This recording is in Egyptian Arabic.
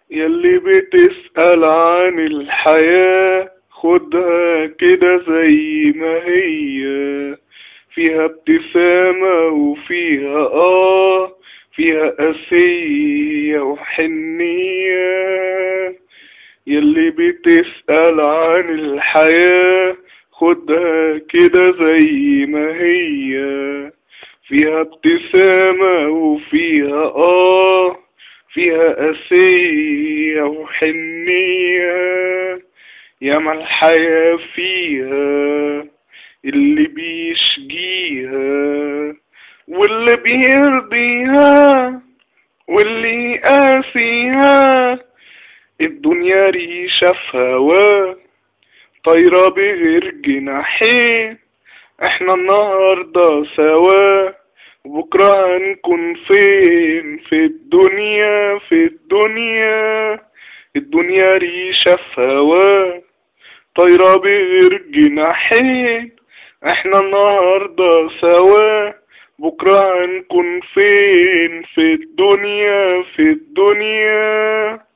يلي بتسأل عن الحياة خدها كده زي ما هي فيها ابتسامة وفيها آه فيها قاسية وحنية يلي بتسأل عن الحياة خدها كده زي ما هي فيها ابتسامة وفيها آه فيها قاسية وحنية ياما الحياة فيها اللي بيشجيها واللي بيرضيها واللي يقاسيها الدنيا ريشة في هوا طايرة بغير جناحين احنا النهاردة سوا وبكرة هنكون فين في الدنيا في الدنيا الدنيا ريشة في هوا طايرة بغير جناحين احنا النهاردة سوا بكرة هنكون فين في الدنيا في الدنيا